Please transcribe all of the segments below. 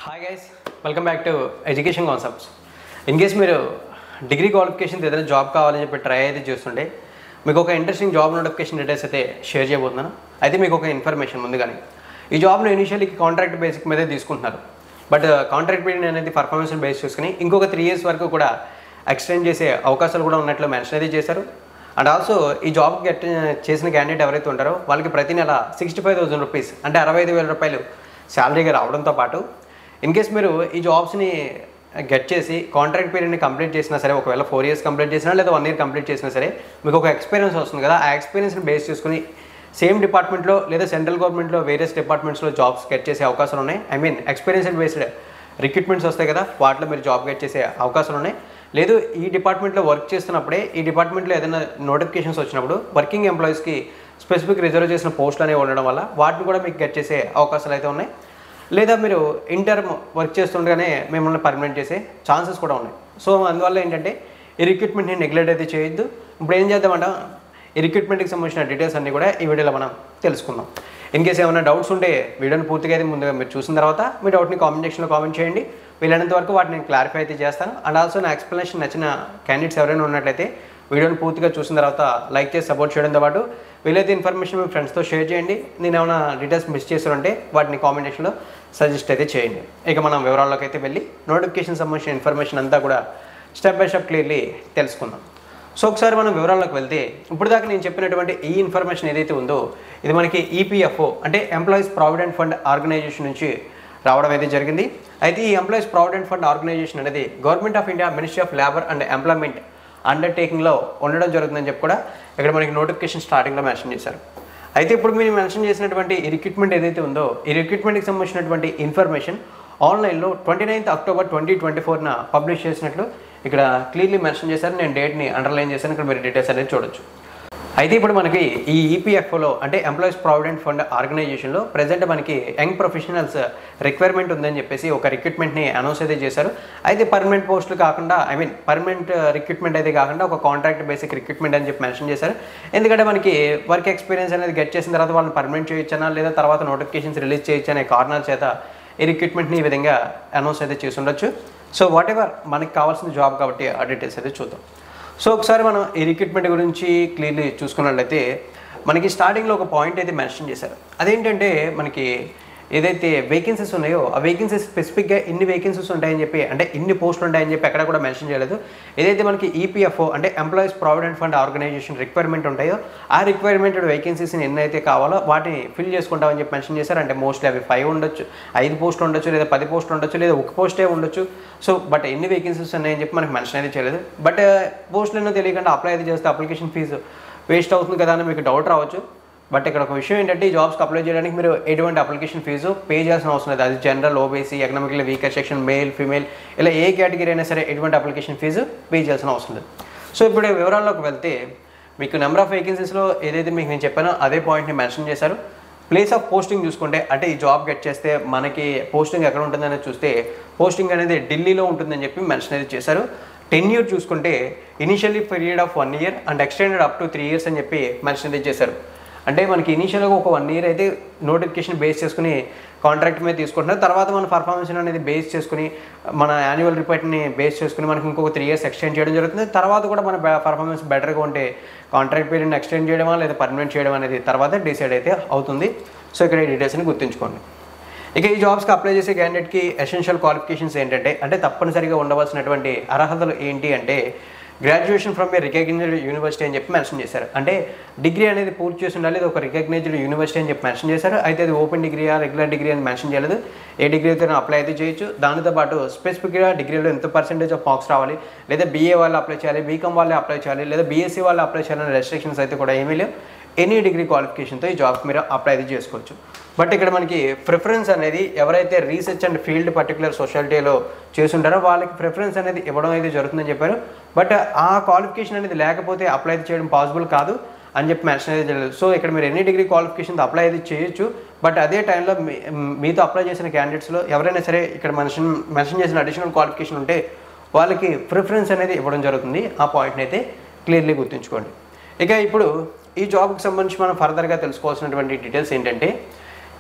hi guys welcome back to education concepts in case మీరు degree qualification ఏదైనా job కావాలని చెప్పి ట్రై అయితే చేస్తుంటే మీకు ఒక ఇంట్రెస్టింగ్ జాబ్ నోటిఫికేషన్ డీటెయిల్స్ అయితే షేర్ చేయబోతున్నాను అయితే మీకు ఒక ఇన్ఫర్మేషన్ ముందుగానే ఈ జాబ్ను ఇనిషియల్లీ కాంట్రాక్ట్ బేసిక్ మీదే తీసుకుంటున్నారు బట్ కాంట్రాక్ట్ పీరియడ్ అనేది పర్ఫార్మెన్స్ బేస్ చేసుకుని ఇంకొక త్రీ ఇయర్స్ వరకు కూడా ఎక్స్టెండ్ చేసే అవకాశాలు కూడా ఉన్నట్లు మెన్షన్ అయితే చేశారు అండ్ ఆల్సో ఈ జాబ్ గెట్ చేసిన క్యాండిడేట్ ఎవరైతే ఉంటారో వాళ్ళకి ప్రతి నెల సిక్స్టీ ఫైవ్ థౌసండ్ రూపీస్ అంటే అరవై ఐదు వేల రూపాయలు శాలరీగా రావడంతో పాటు ఇన్ కేస్ మీరు ఈ జాబ్స్ని గెట్ చేసి కాంట్రాక్ట్ పీరియడ్ని కంప్లీట్ చేసినా సరే ఒకవేళ ఫోర్ ఇయర్స్ కంప్లీట్ చేసినా లేదా వన్ ఇయర్ కంప్లీట్ చేసినా సరే మీకు ఒక ఎక్స్పీరియన్స్ వస్తుంది కదా ఆ ఎక్స్పీరియన్స్ని బేస్ చేసుకుని సేమ్ డిపార్ట్మెంట్లో లేదా సెంట్రల్ గవర్నమెంట్లో వేరియస్ డిపార్ట్మెంట్స్లో జాబ్స్ గెట్ చేసే అవకాశాలు ఉన్నాయి I mean experience based recruitments వస్తాయి కదా వాటిలో మీరు జాబ్ గెట్ చేసే అవకాశాలు ఉన్నాయి లేదు ఈ డిపార్ట్మెంట్లో వర్క్ చేస్తున్నప్పుడే ఈ డిపార్ట్మెంట్లో ఏదైనా నోటిఫికేషన్స్ వచ్చినప్పుడు వర్కింగ్ ఎంప్లాయీస్కి స్పెసిఫిక్ రిజర్వ్ చేసిన పోస్టులు అనేవి ఉండడం వల్ల వాటిని కూడా మీకు గెట్ చేసే అవకాశాలు అయితే ఉన్నాయి లేదా మీరు ఇంటర్మ్ వర్క్ చేస్తుండగానే మిమ్మల్ని పర్మనెంట్ చేసే ఛాన్సెస్ కూడా ఉన్నాయి సో అందువల్ల ఏంటంటే ఈ రిక్రూట్మెంట్ని నెగ్లెక్ట్ అయితే చేయొద్దు ఇప్పుడు ఏం చేద్దామంట ఈ రిక్రూట్మెంట్కి సంబంధించిన డీటెయిల్స్ అన్నీ కూడా ఈ వీడియోలో మనం తెలుసుకుందాం ఇన్ కేస్ ఏమైనా డౌట్స్ ఉంటే వీడియోని పూర్తిగా అయితే ముందుగా మీరు చూసిన తర్వాత మీ డౌట్ని కామెంట్ సెక్షన్లో కామెంట్ చేయండి వీలైనంత వరకు వాటిని నేను క్లారిఫై అయితే చేస్తాను అండ్ ఆల్సో నా ఎక్స్ప్లెనేషన్ నచ్చిన క్యాండిడేట్స్ ఎవరైనా ఉన్నట్లయితే వీడియోని పూర్తిగా చూసిన తర్వాత లైక్ చేసి సపోర్ట్ చేయడంతో పాటు వీలైతే ఇన్ఫర్మేషన్ మీ ఫ్రెండ్స్తో షేర్ చేయండి నేను ఏమైనా డీటెయిల్స్ మిస్ చేశారంటే వాటిని కామెంటేషన్లో సజెస్ట్ అయితే చేయండి ఇక మనం వివరాల్లోకి అయితే వెళ్ళి నోటిఫికేషన్ సంబంధించిన ఇన్ఫర్మేషన్ అంతా కూడా స్టెప్ బై స్టెప్ క్లియర్లీ తెలుసుకుందాం సో ఒకసారి మనం వివరాల్లోకి వెళ్తే ఇప్పుడు దాకా నేను చెప్పినటువంటి ఈ ఇన్ఫర్మేషన్ ఏదైతే ఉందో ఇది మనకి ఈపీఎఫ్ఓ అంటే ఎంప్లాయీస్ ప్రావిడెంట్ ఫండ్ ఆర్గనైజేషన్ నుంచి రావడం అయితే జరిగింది అయితే ఈ ఎంప్లాయీస్ ప్రావిడెంట్ ఫండ్ ఆర్గనైజేషన్ అనేది government of India ministry of labour and employment అండర్టేకింగ్లో ఉండడం జరుగుతుందని చెప్పి కూడా ఇక్కడ మనకి నోటిఫికేషన్ స్టార్టింగ్లో మెన్షన్ చేశారు అయితే ఇప్పుడు మీరు మెన్షన్ చేసినటువంటి ఈ రిక్రూట్మెంట్ ఏదైతే ఉందో ఈ రిక్రూట్మెంట్కి సంబంధించినటువంటి ఇన్ఫర్మేషన్ ఆన్లైన్లో twenty ninth October twenty twenty ఫోర్న పబ్లిష్ చేసినట్లు ఇక్కడ క్లియర్లీ మెన్షన్ చేశారు నేను డేట్ని అండర్లైన్ చేశాను ఇక్కడ మీరు డీటెయిల్స్ అనేది చూడొచ్చు అయితే ఇప్పుడు మనకి ఈ ఈపీఎఫ్ఓలో అంటే ఎంప్లాయీస్ ప్రావిడెంట్ ఫండ్ ఆర్గనైజేషన్లో ప్రజెంట్ మనకి యంగ్ ప్రొఫెషనల్స్ రిక్వైర్మెంట్ ఉందని చెప్పేసి ఒక రిక్రూట్మెంట్ని అనౌన్స్ అయితే చేశారు అయితే పర్మనెంట్ పోస్టులు కాకుండా ఐ మీన్ పర్మనెంట్ రిక్రూట్మెంట్ అయితే కాకుండా ఒక కాంట్రాక్ట్ బేసిక్ రిక్రూట్మెంట్ అని చెప్పి మెన్షన్ చేశారు ఎందుకంటే మనకి వర్క్ ఎక్స్పీరియన్స్ అనేది గెట్ చేసిన తర్వాత వాళ్ళని పర్మనెంట్ చేయొచ్చనా లేదా తర్వాత నోటిఫికేషన్స్ రిలీజ్ చేయొచ్చు అనే కారణాల చేత ఈ రిక్రూట్మెంట్ని ఈ విధంగా అనౌన్స్ అయితే చేసి ఉండొచ్చు సో వాట్ ఎవర్ మనకి కావాల్సిన జాబ్ కాబట్టి ఆ డీటెయిల్స్ అయితే చూద్దాం సో ఒకసారి మనం ఈ రిక్రూట్మెంట్ గురించి క్లియర్లీ చూసుకున్నట్లయితే మనకి స్టార్టింగ్లో ఒక పాయింట్ అయితే మెన్షన్ చేశారు అదేంటంటే మనకి ఏదైతే వేకెన్సీస్ ఉన్నాయో ఆ వేకెన్సీస్ స్పెసిఫిక్గా ఇన్ని వేకెన్సీస్ ఉంటాయని చెప్పి అంటే ఇన్ని పోస్టులు ఉంటాయని చెప్పి ఎక్కడ కూడా మెన్షన్ చేయలేదు ఏదైతే మనకి ఈపీఎఫ్ఓ అంటే employees provident fund organisation requirement ఉంటాయో ఆ రిక్వైర్మెంటెడ్ వేకెన్సీస్ని ఎన్ని అయితే కావాలో వాటిని ఫిల్ చేసుకుంటామని చెప్పి మెన్షన్ చేశారు అంటే మోస్ట్లీ అవి ఫైవ్ ఉండొచ్చు ఐదు పోస్టులు ఉండొచ్చు లేదా పది పోస్టులు ఉండొచ్చు లేదా ఒక పోస్టే ఉండొచ్చు సో బట్ ఎన్ని వేకెన్సీస్ ఉన్నాయని చెప్పి మనకి మెన్షన్ అయితే చేయలేదు బట్ పోస్టులు ఎన్నో తెలియకుండా అప్లై అయితే చేస్తే అప్లికేషన్ ఫీజు వేస్ట్ అవుతుంది కదా అని మీకు డౌట్ రావచ్చు బట్ ఇక్కడ ఒక విషయం ఏంటంటే ఈ జాబ్స్కి అప్లై చేయడానికి మీరు ఎటువంటి అప్లికేషన్ ఫీజు పే చేయాల్సిన అవసరం లేదు అది general OBC economical weaker section male female ఇలా ఏ కేటగిరీ అయినా సరే ఎటువంటి అప్లికేషన్ ఫీజు పే చేయాల్సిన అవసరం లేదు సో ఇప్పుడు వివరాల్లోకి వెళ్తే మీకు నెంబర్ ఆఫ్ వేకెన్సీస్లో ఏదైతే మీకు నేను చెప్పానో అదే పాయింట్ని మెన్షన్ చేశారు ప్లేస్ ఆఫ్ పోస్టింగ్ చూసుకుంటే అంటే ఈ జాబ్ గెట్ చేస్తే మనకి పోస్టింగ్ ఎక్కడ ఉంటుందని చూస్తే పోస్టింగ్ అనేది ఢిల్లీలో ఉంటుందని చెప్పి మెన్షన్ అయితే చేశారు టెన్ ఇయర్ చూసుకుంటే initially period of one year and extended up to three years అని చెప్పి మెన్షన్ అయితే చేశారు అంటే మనకి ఇనీషియల్గా ఒక వన్ ఇయర్ అయితే నోటిఫికేషన్ బేస్ చేసుకుని కాంట్రాక్ట్ మీద తీసుకుంటున్నారు తర్వాత మన పర్ఫార్మెన్స్ అనేది బేస్ చేసుకుని మన యాన్యువల్ రిపోర్ట్ని బేస్ చేసుకుని మనకి ఇంకొక త్రీ ఇయర్స్ ఎక్స్టెండ్ చేయడం జరుగుతుంది తర్వాత కూడా మన పర్ఫార్మెన్స్ బెటర్గా ఉంటే కాంట్రాక్ట్ పీరియడ్ని ఎక్స్టెండ్ చేయడమా లేదా పర్మనెంట్ చేయడం అనేది తర్వాత డిసైడ్ అయితే అవుతుంది సో ఇక్కడ ఈ డీటెయిల్స్ని గుర్తుంచుకోండి ఇక ఈ జాబ్స్కి అప్లై చేసే క్యాండిడేట్కి ఎసెన్షియల్ క్వాలిఫికేషన్స్ ఏంటంటే అంటే తప్పనిసరిగా ఉండవలసినటువంటి అర్హతలు ఏంటి అంటే graduation from a recognised university అని చెప్పి మెన్షన్ చేశారు అంటే డిగ్రీ అనేది పూర్తి చేసి ఉండాలి ఇది ఒక రికగ్నైజ్డ్ యూనివర్సిటీ అని చెప్పి మెన్షన్ చేశారు అయితే అది ఓపెన్ డిగ్రీయా రెగ్యులర్ డిగ్రీ అని మెన్షన్ చేయలేదు ఏ డిగ్రీ అయితే అప్లై అయితే చేయొచ్చు దానితో పాటు స్పెసిఫిక్గా డిగ్రీలో ఎంత పర్సెంటేజ్ ఆఫ్ మార్క్స్ రావాలి లేదా బీఏ వాళ్ళు అప్లై చేయాలి బీకామ్ వాళ్ళే అప్లై చేయాలి లేదా బీఎస్సీ వాళ్ళు అప్లై చేయాలని రెస్ట్రిక్షన్స్ అయితే కూడా ఏమీ లేవు ఎనీ డిగ్రీ క్వాలిఫికేషన్తో ఈ జాబ్కి మీరు అప్లై అయితే చేసుకోవచ్చు బట్ ఇక్కడ మనకి ప్రిఫరెన్స్ అనేది ఎవరైతే రీసెర్చ్ అండ్ ఫీల్డ్ పర్టికులర్ సొసైటీలో చేస్తుంటారో వాళ్ళకి ప్రిఫరెన్స్ అనేది ఇవ్వడం అయితే జరుగుతుందని చెప్పారు బట్ ఆ క్వాలిఫికేషన్ అనేది లేకపోతే అప్లై అయితే చేయడం పాసిబుల్ కాదు అని చెప్పి మెన్షన్ అయితే చేయలేదు సో ఇక్కడ మీరు ఎన్ని డిగ్రీ క్వాలిఫికేషన్ అప్లై అయితే చేయొచ్చు బట్ అదే టైంలో మీ- మీతో అప్లై చేసిన క్యాండిడేట్స్లో ఎవరైనా సరే ఇక్కడ మెన్షన్ మెన్షన్ చేసిన అడిషనల్ క్వాలిఫికేషన్ ఉంటే వాళ్ళకి ప్రిఫరెన్స్ అనేది ఇవ్వడం జరుగుతుంది ఆ పాయింట్ని అయితే క్లియర్లీ గుర్తుంచుకోండి ఇక ఇప్పుడు ఈ జాబ్కి సంబంధించి మనం ఫర్దర్గా తెలుసుకోవాల్సినటువంటి డీటెయిల్స్ ఏంటంటే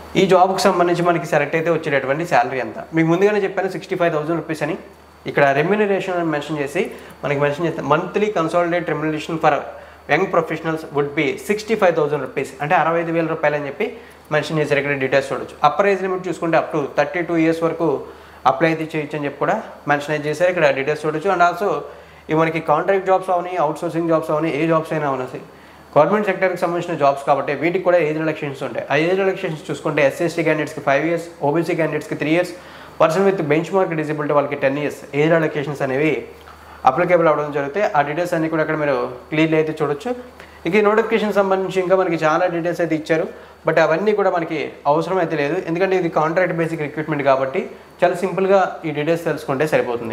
ఈ జాబ్కి సంబంధించి మనకి సెలెక్ట్ అయితే వచ్చేటటువంటి శాలరీ ఎంత మీకు ముందుగానే చెప్పాను సిక్స్టీ ఫైవ్ థౌసండ్ రూపీస్ అని ఇక్కడ రెమ్యునరేషన్ అని మెన్షన్ చేసి మనకి మెన్షన్ చేస్తే monthly consolidate remuneration for young professionals would be sixty five thousand rupees అంటే అరవై ఐదు వేల రూపాయలు అని చెప్పి మెన్షన్ చేశారు ఇక్కడ డీటెయిల్స్ చూడొచ్చు అప్పర్ ఏజ్ లిమిట్ చూసుకుంటే up to thirty two years వరకు అప్లై అయితే చేయొచ్చు అని చెప్పి కూడా మెన్షన్ అయితే చేశారు ఇక్కడ డీటెయిల్స్ చూడొచ్చు అండ్ ఆల్సో ఇవి మనకి కాంట్రాక్ట్ జాబ్స్ అవని అవుట్ సోర్సింగ్ జాబ్స్ అవని ఏ జాబ్స్ అయినా అవనసి గవర్నమెంట్ సెక్టర్కి సంబంధించిన జాబ్స్ కాబట్టి వీటికి కూడా ఏజ్ రిలక్షన్స్ ఉంటాయి ఆ ఏజ్ రిలక్షన్స్ చూసుకుంటే ఎస్సీఎస్టీ క్యాండిడేట్స్కి ఫైవ్ ఇయర్స్ ఓబీసీ క్యాండిడేట్స్కి three years person with benchmark disability వాళ్ళకి టెన్ ఇయర్స్ ఏజ్ రిలక్షన్స్ అనేవి అప్లికేబుల్ అవ్వడం జరిగితే ఆ డీటెయిల్స్ అన్ని కూడా అక్కడ మీరు క్లియర్లీ అయితే చూడొచ్చు ఇక ఈ నోటిఫికేషన్ సంబంధించి ఇంకా మనకి చాలా డీటెయిల్స్ అయితే ఇచ్చారు బట్ అవన్నీ కూడా మనకి అవసరం అయితే లేదు ఎందుకంటే ఇది కాంట్రాక్ట్ బేసిక్ రిక్రూట్మెంట్ కాబట్టి చాలా సింపుల్గా ఈ డీటెయిల్స్ తెలుసుకుంటే సరిపోతుంది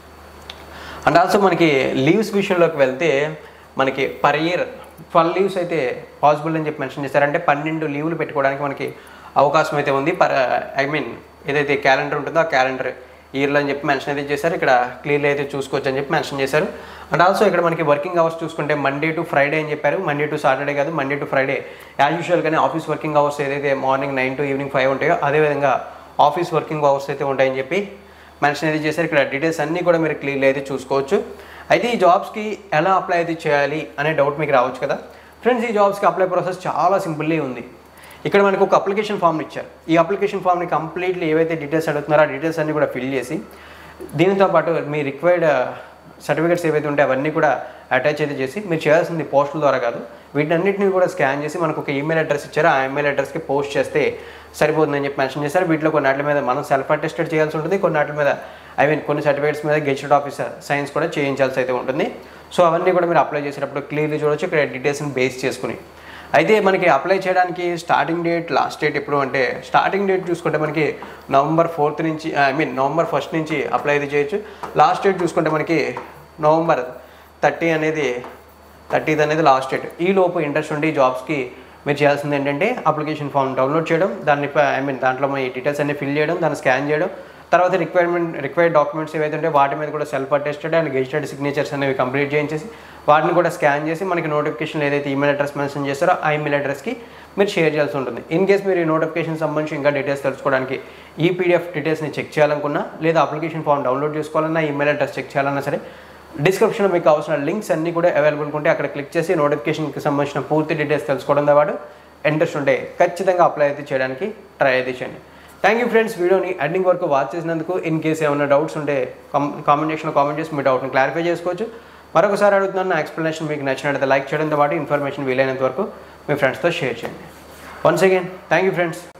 అండ్ ఆల్సో మనకి లీవ్స్ విషయంలోకి వెళ్తే మనకి పర్ ఇయర్ ట్వెల్వ్ లీవ్స్ అయితే పాసిబుల్ అని చెప్పి మెన్షన్ చేశారు అంటే పన్నెండు లీవ్లు పెట్టుకోవడానికి మనకి అవకాశం అయితే ఉంది పర్ ఐ మీన్ ఏదైతే క్యాలెండర్ ఉంటుందో ఆ క్యాలెండర్ ఇయర్లో అని చెప్పి మెన్షన్ అయితే చేశారు ఇక్కడ క్లియర్లీ అయితే చూసుకోవచ్చు అని చెప్పి మెన్షన్ చేశారు అండ్ ఆల్సో ఇక్కడ మనకి వర్కింగ్ అవర్స్ చూసుకుంటే మండే టు ఫ్రైడే అని చెప్పారు మండే టు సాటర్డే కాదు మండే టు ఫ్రైడే యాజ్ యూజువల్గానే ఆఫీస్ వర్కింగ్ అవర్స్ ఏదైతే morning nine to evening five ఉంటాయో అదేవిధంగా ఆఫీస్ వర్కింగ్ అవర్స్ అయితే ఉంటాయని చెప్పి మెన్షన్ అయితే చేశారు ఇక్కడ డీటెయిల్స్ అన్నీ కూడా మీరు క్లియర్లీ అయితే చూసుకోవచ్చు అయితే ఈ జాబ్స్కి ఎలా అప్లై అయితే చేయాలి అనే డౌట్ మీకు రావచ్చు కదా ఫ్రెండ్స్ ఈ జాబ్స్కి అప్లై ప్రాసెస్ చాలా సింపుల్లీ ఉంది ఇక్కడ మనకు ఒక అప్లికేషన్ ఫామ్ ఇచ్చారు ఈ అప్లికేషన్ ఫామ్ని కంప్లీట్లీ ఏవైతే డీటెయిల్స్ అడుగుతున్నారో ఆ డీటెయిల్స్ అన్ని కూడా ఫిల్ చేసి దీనితో పాటు మీ రిక్వైర్డ్ సర్టిఫికేట్స్ ఏవైతే ఉంటే అవన్నీ కూడా అటాచ్ అయితే చేసి మీరు చేయాల్సింది పోస్టుల ద్వారా కాదు వీటన్నిటిని కూడా స్కాన్ చేసి మనకు ఒక ఈమెయిల్ అడ్రస్ ఇచ్చారు ఆ ఈమెయిల్ అడ్రస్కి పోస్ట్ చేస్తే సరిపోతుందని చెప్పి మెన్షన్ చేశారు వీటిలో కొన్ని వాటి మీద మనం సెల్ఫ్ అటెస్టెడ్ చేయాల్సి ఉంటుంది కొన్ని వాటి మీద ఐ మీన్ కొన్ని సర్టిఫికేట్స్ మీద గెజిటెడ్ ఆఫీసర్ సైన్స్ కూడా చేయించాల్సి అయితే ఉంటుంది సో అవన్నీ కూడా మీరు అప్లై చేసేటప్పుడు క్లియర్లీ చూడొచ్చు ఇక్కడ డీటెయిల్స్ని బేస్ చేసుకుని అయితే మనకి అప్లై చేయడానికి స్టార్టింగ్ డేట్ లాస్ట్ డేట్ ఎప్పుడు అంటే స్టార్టింగ్ డేట్ చూసుకుంటే మనకి నవంబర్ ఫోర్త్ నుంచి ఐ మీన్ నవంబర్ ఫస్ట్ నుంచి అప్లై అయితే చేయొచ్చు లాస్ట్ డేట్ చూసుకుంటే మనకి నవంబర్ థర్టీ అనేది థర్టీత్ అనేది లాస్ట్ డేట్ ఈ లోపు ఇంట్రెస్ట్ ఉండి జాబ్స్కి మీరు చేయాల్సింది ఏంటంటే అప్లికేషన్ ఫామ్ డౌన్లోడ్ చేయడం దాన్ని ఐ మీన్ దాంట్లో మీ డీటెయిల్స్ అన్ని ఫిల్ చేయడం దాన్ని స్కాన్ చేయడం తర్వాత రిక్వైర్మెంట్ రిక్వైర్డ్ డాక్యుమెంట్స్ ఏవైతే ఉంటే వాటి మీద కూడా self attested and gazetted signatures అనేవి కంప్లీట్ చేయించేసి వాటిని కూడా స్కాన్ చేసి మనకి నోటిఫికేషన్ ఏదైతే ఈమెయిల్ అడ్రస్ మెన్షన్ చేస్తారో ఆ ఈమెయిల్ అడ్రస్కి మీరు షేర్ చేయాల్సి ఉంటుంది ఇన్ కేస్ మీరు ఈ నోటిఫికేషన్ సంబంధించి ఇంకా డీటెయిల్స్ తెలుసుకోవడానికి ఈ పీడిఎఫ్ డీటెయిల్స్ని చెక్ చేయాలనుకున్నా లేదా అప్లికేషన్ ఫామ్ డౌన్లోడ్ చేసుకోవాలన్నా ఈమెయిల్ అడ్రస్ చెక్ చేయాలన్నా సరే డిస్క్రిప్షన్లో మీకు కావాల్సిన లింక్స్ అన్నీ కూడా అవైలబుల్ ఉంటే అక్కడ క్లిక్ చేసి నోటిఫికేషన్కి సంబంధించిన పూర్తి డీటెయిల్స్ తెలుసుకోవడంతో పాటు ఇంట్రెస్ట్ ఉంటే ఖచ్చితంగా అప్లై అయితే చేయడానికి ట్రై అయితే చేయండి థ్యాంక్ యూ ఫ్రెండ్స్ వీడియోని ఎండింగ్ వరకు వాచ్ చేసినందుకు ఇన్ కేస్ ఏమైనా డౌట్స్ ఉంటే కామెంట్ సెక్షన్లో కామెంట్ చేసి మీ డౌట్ని క్లారిఫై చేసుకోవచ్చు మరొకసారి అడుగుతున్నాను నా ఎక్స్ప్లెనేషన్ మీకు నచ్చినట్లయితే లైక్ చేయడంతో పాటు ఇన్ఫర్మేషన్ వీలైనంత వరకు మీ ఫ్రెండ్స్తో షేర్ చేయండి once again thank you friends